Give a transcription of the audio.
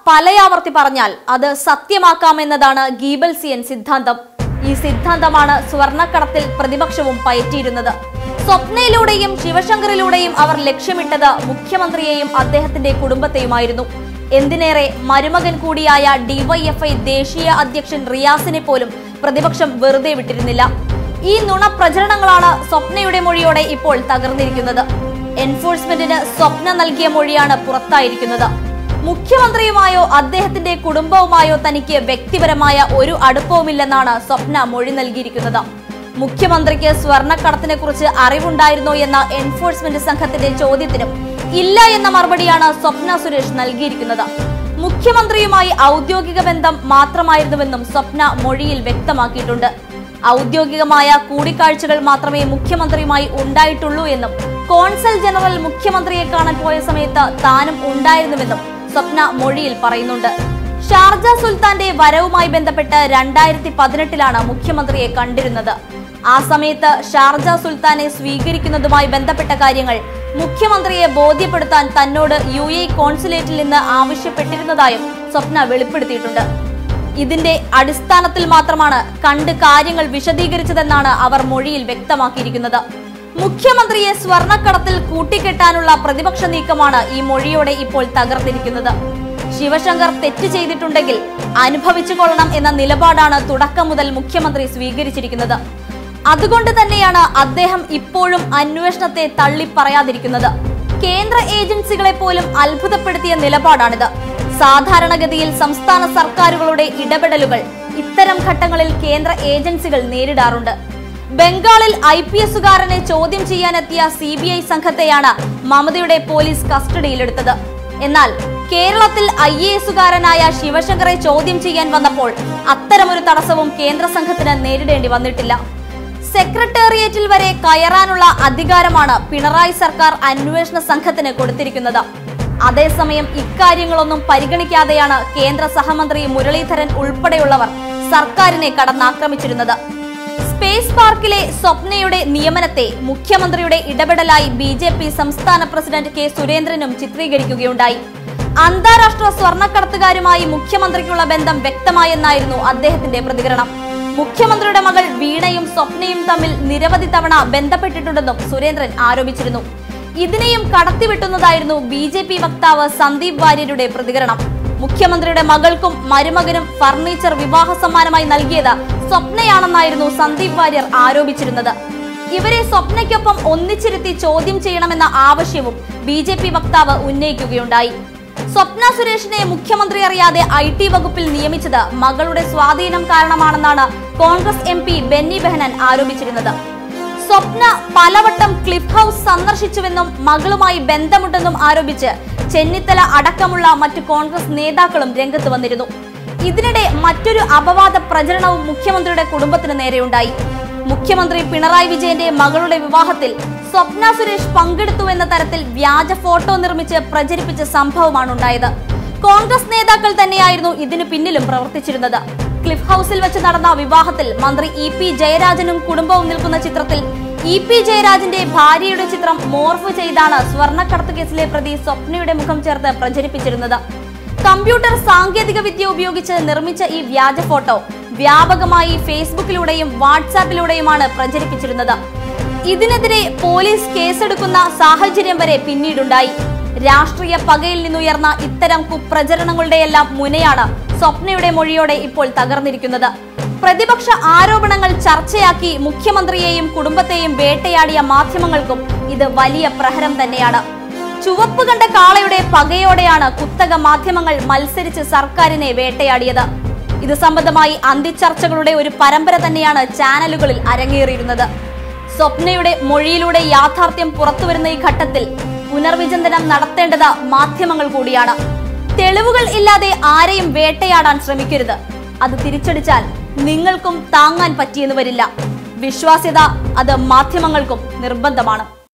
പലയാവർത്തി പറഞ്ഞാൽ അത് സത്യമാക്കാമെന്നതാണ് ഗീബൽസിയൻ സിദ്ധാന്തം ഈ സിദ്ധാന്തമാണ് സ്വർണ്ണക്കടത്തിൽ പ്രതിപക്ഷവും പയറ്റിയിരുന്നത് സ്വപ്നയിലൂടെയും ശിവശങ്കറിലൂടെയും അവർ ലക്ഷ്യമിട്ടത് മുഖ്യമന്ത്രിയെയും അദ്ദേഹത്തിന്റെ കുടുംബത്തെയുമായിരുന്നു എന്തിനേറെ മരുമകൻ കൂടിയായ ഡിവൈഎഫ്ഐ ദേശീയ അധ്യക്ഷൻ റിയാസിനെ പോലും പ്രതിപക്ഷം വെറുതെ വിട്ടിരുന്നില്ല ഈ നുണ പ്രചരണങ്ങളാണ് സ്വപ്നയുടെ മൊഴിയോടെ ഇപ്പോൾ തകർന്നിരിക്കുന്നത് എൻഫോഴ്സ്മെന്റിന് സ്വപ്ന നൽകിയ മൊഴിയാണ് പുറത്തായിരിക്കുന്നത് മുഖ്യമന്ത്രിയുമായോ അദ്ദേഹത്തിന്റെ കുടുംബവുമായോ തനിക്ക് വ്യക്തിപരമായ ഒരു അടുപ്പവുമില്ലെന്നാണ് സ്വപ്ന മൊഴി നൽകിയിരിക്കുന്നത് മുഖ്യമന്ത്രിക്ക് സ്വർണ്ണക്കടത്തിനെ കുറിച്ച് അറിവുണ്ടായിരുന്നോ എന്ന എൻഫോഴ്സ്മെന്റ് സംഘത്തിന്റെ ചോദ്യത്തിനും ഇല്ല എന്ന മറുപടിയാണ് സ്വപ്ന സുരേഷ് നൽകിയിരിക്കുന്നത് മുഖ്യമന്ത്രിയുമായി ഔദ്യോഗിക ബന്ധം മാത്രമായിരുന്നുവെന്നും സ്വപ്ന മൊഴിയിൽ വ്യക്തമാക്കിയിട്ടുണ്ട് ഔദ്യോഗികമായ കൂടിക്കാഴ്ചകൾ മാത്രമേ മുഖ്യമന്ത്രിയുമായി ഉണ്ടായിട്ടുള്ളൂ എന്നും കോൺസൽ ജനറൽ മുഖ്യമന്ത്രിയെ കാണാൻ പോയ സമയത്ത് താനും ഉണ്ടായിരുന്നുവെന്നും സ്വപ്ന മൊഴിയിൽ പറയുന്നുണ്ട് ഷാർജ സുൽത്താന്റെ വരവുമായി ബന്ധപ്പെട്ട് രണ്ടായിരത്തി പതിനെട്ടിലാണ് മുഖ്യമന്ത്രിയെ കണ്ടിരുന്നത് ആ സമയത്ത് ഷാർജ സുൽത്താനെ സ്വീകരിക്കുന്നതുമായി ബന്ധപ്പെട്ട കാര്യങ്ങൾ മുഖ്യമന്ത്രിയെ ബോധ്യപ്പെടുത്താൻ തന്നോട് യു എ കോൺസുലേറ്റിൽ നിന്ന് ആവശ്യപ്പെട്ടിരുന്നതായും സ്വപ്ന വെളിപ്പെടുത്തിയിട്ടുണ്ട് ഇതിന്റെ അടിസ്ഥാനത്തിൽ മാത്രമാണ് കണ്ട് കാര്യങ്ങൾ വിശദീകരിച്ചതെന്നാണ് അവർ മൊഴിയിൽ വ്യക്തമാക്കിയിരിക്കുന്നത് മുഖ്യമന്ത്രിയെ സ്വർണ്ണക്കടത്തിൽ കൂട്ടിക്കെട്ടാനുള്ള പ്രതിപക്ഷ നീക്കമാണ് ഈ മൊഴിയോടെ ഇപ്പോൾ തകർന്നിരിക്കുന്നത് ശിവശങ്കർ തെറ്റ് ചെയ്തിട്ടുണ്ടെങ്കിൽ അനുഭവിച്ചു കൊള്ളണം എന്ന നിലപാടാണ് തുടക്കം മുതൽ മുഖ്യമന്ത്രി സ്വീകരിച്ചിരിക്കുന്നത് അതുകൊണ്ട് തന്നെയാണ് അദ്ദേഹം ഇപ്പോഴും അന്വേഷണത്തെ തള്ളി പറയാതിരിക്കുന്നത് കേന്ദ്ര ഏജൻസികളെ പോലും അത്ഭുതപ്പെടുത്തിയ നിലപാടാണിത് സാധാരണഗതിയിൽ സംസ്ഥാന സർക്കാരുകളുടെ ഇടപെടലുകൾ ഇത്തരം ഘട്ടങ്ങളിൽ കേന്ദ്ര ഏജൻസികൾ നേരിടാറുണ്ട് ബംഗാളിൽ ഐ പി എസുകാരനെ ചോദ്യം ചെയ്യാനെത്തിയ സി ബി ഐ സംഘത്തെയാണ് മമതയുടെ പോലീസ് കസ്റ്റഡിയിലെടുത്തത് എന്നാൽ കേരളത്തിൽ ഐ എ എസുകാരനായ ശിവശങ്കറെ ചോദ്യം ചെയ്യാൻ വന്നപ്പോൾ അത്തരമൊരു തടസ്സവും കേന്ദ്ര സംഘത്തിന് നേരിടേണ്ടി വന്നിട്ടില്ല സെക്രട്ടേറിയറ്റിൽ വരെ കയറാനുള്ള അധികാരമാണ് പിണറായി സർക്കാർ അന്വേഷണ സംഘത്തിന് കൊടുത്തിരിക്കുന്നത് അതേസമയം ഇക്കാര്യങ്ങളൊന്നും പരിഗണിക്കാതെയാണ് കേന്ദ്ര സഹമന്ത്രി മുരളീധരൻ ഉൾപ്പെടെയുള്ളവർ സർക്കാരിനെ കടന്നാക്രമിച്ചിരുന്നത് സ്പേസ് പാർക്കിലെ സ്വപ്നയുടെ നിയമനത്തെ മുഖ്യമന്ത്രിയുടെ ഇടപെടലായി ബി ജെ പി സംസ്ഥാന പ്രസിഡന്റ് കെ സുരേന്ദ്രനും ചിത്രീകരിക്കുകയുണ്ടായി അന്താരാഷ്ട്ര സ്വർണ്ണക്കടത്തുകാരുമായി മുഖ്യമന്ത്രിക്കുള്ള ബന്ധം വ്യക്തമായെന്നായിരുന്നു അദ്ദേഹത്തിന്റെ പ്രതികരണം മുഖ്യമന്ത്രിയുടെ മകൾ വീണയും സ്വപ്നയും തമ്മിൽ നിരവധി തവണ ബന്ധപ്പെട്ടിട്ടുണ്ടെന്നും സുരേന്ദ്രൻ ആരോപിച്ചിരുന്നു ഇതിനെയും കടത്തിവിട്ടുന്നതായിരുന്നു ബി ജെ പി വക്താവ് സന്ദീപ് വാര്യരുടെ പ്രതികരണം മുഖ്യമന്ത്രിയുടെ മകൾക്കും മരുമകനും ഫർണിച്ചർ വിവാഹ സമ്മാനമായി നൽകിയത് സ്വപ്നയാണെന്നായിരുന്നു സന്ദീപ് വാര്യർ ആരോപിച്ചിരുന്നത് ഇവരെ സ്വപ്നയ്ക്കൊപ്പം ഒന്നിച്ചിരുത്തി ചോദ്യം ചെയ്യണമെന്ന ആവശ്യവും ബി ജെ പി വക്താവ് ഉന്നയിക്കുകയുണ്ടായി സ്വപ്ന സുരേഷിനെ മുഖ്യമന്ത്രി അറിയാതെ ഐ ടി വകുപ്പിൽ നിയമിച്ചത് മകളുടെ സ്വാധീനം കാരണമാണെന്നാണ് കോൺഗ്രസ് എം പി ബെന്നി ബെഹനൻ ആരോപിച്ചിരുന്നത് സ്വപ്ന പലവട്ടം ക്ലിഫ് ഹൗസ് സന്ദർശിച്ചുവെന്നും മകളുമായി ബന്ധമുണ്ടെന്നും ആരോപിച്ച് ചെന്നിത്തല അടക്കമുള്ള മറ്റു കോൺഗ്രസ് നേതാക്കളും രംഗത്ത് വന്നിരുന്നു ഇതിനിടെ മറ്റൊരു അപവാദ പ്രചരണവും മുഖ്യമന്ത്രിയുടെ കുടുംബത്തിന് നേരെയുണ്ടായി മുഖ്യമന്ത്രി പിണറായി വിജയന്റെ മകളുടെ വിവാഹത്തിൽ സ്വപ്ന സുരേഷ് പങ്കെടുത്തു എന്ന തരത്തിൽ വ്യാജ ഫോട്ടോ നിർമ്മിച്ച് പ്രചരിപ്പിച്ച സംഭവമാണ് ഉണ്ടായത് കോൺഗ്രസ് നേതാക്കൾ തന്നെയായിരുന്നു ഇതിനു പിന്നിലും പ്രവർത്തിച്ചിരുന്നത് ക്ലിഫ് ഹൗസിൽ വെച്ച് നടന്ന വിവാഹത്തിൽ മന്ത്രി ഇ പി ജയരാജനും കുടുംബവും നിൽക്കുന്ന ചിത്രത്തിൽ ഇ പി ജയരാജന്റെ ഭാര്യയുടെ ചിത്രം മോർഫ് ചെയ്താണ് സ്വർണ്ണക്കടത്ത് കേസിലെ പ്രതി സ്വപ്നയുടെ മുഖം ചേർത്ത് പ്രചരിപ്പിച്ചിരുന്നത് കമ്പ്യൂട്ടർ സാങ്കേതിക വിദ്യ ഉപയോഗിച്ച് നിർമ്മിച്ച ഈ വ്യാജ ഫോട്ടോ വ്യാപകമായി ഫേസ്ബുക്കിലൂടെയും വാട്സാപ്പിലൂടെയുമാണ് പ്രചരിപ്പിച്ചിരുന്നത് ഇതിനെതിരെ പോലീസ് കേസെടുക്കുന്ന സാഹചര്യം വരെ പിന്നീടുണ്ടായി രാഷ്ട്രീയ പകയിൽ നിന്നുയർന്ന ഇത്തരം കുപ്രചരണങ്ങളുടെയെല്ലാം മുനയാണ് സ്വപ്നയുടെ മൊഴിയോടെ ഇപ്പോൾ തകർന്നിരിക്കുന്നത് പ്രതിപക്ഷ ആരോപണങ്ങൾ ചർച്ചയാക്കി മുഖ്യമന്ത്രിയെയും കുടുംബത്തെയും വേട്ടയാടിയ മാധ്യമങ്ങൾക്കും ഇത് വലിയ പ്രഹരം തന്നെയാണ് ചുവപ്പ് കണ്ട കാളയുടെ പകയോടെയാണ് കുത്തക മാധ്യമങ്ങൾ മത്സരിച്ച് സർക്കാരിനെ വേട്ടയാടിയത് ഇത് സംബന്ധമായി അന്തിച്ചർച്ചകളുടെ ഒരു പരമ്പര തന്നെയാണ് ചാനലുകളിൽ അരങ്ങേറിയിരുന്നത് സ്വപ്നയുടെ മൊഴിയിലൂടെ യാഥാർത്ഥ്യം പുറത്തുവരുന്ന ഈ ഘട്ടത്തിൽ പുനർവിചിന്തനം നടത്തേണ്ടത് മാധ്യമങ്ങൾ കൂടിയാണ് തെളിവുകൾ ഇല്ലാതെ ആരെയും വേട്ടയാടാൻ ശ്രമിക്കരുത് അത് തിരിച്ചടിച്ചാൽ നിങ്ങൾക്കും താങ്ങാൻ പറ്റിയെന്ന് വരില്ല വിശ്വാസ്യത അത് മാധ്യമങ്ങൾക്കും നിർബന്ധമാണ്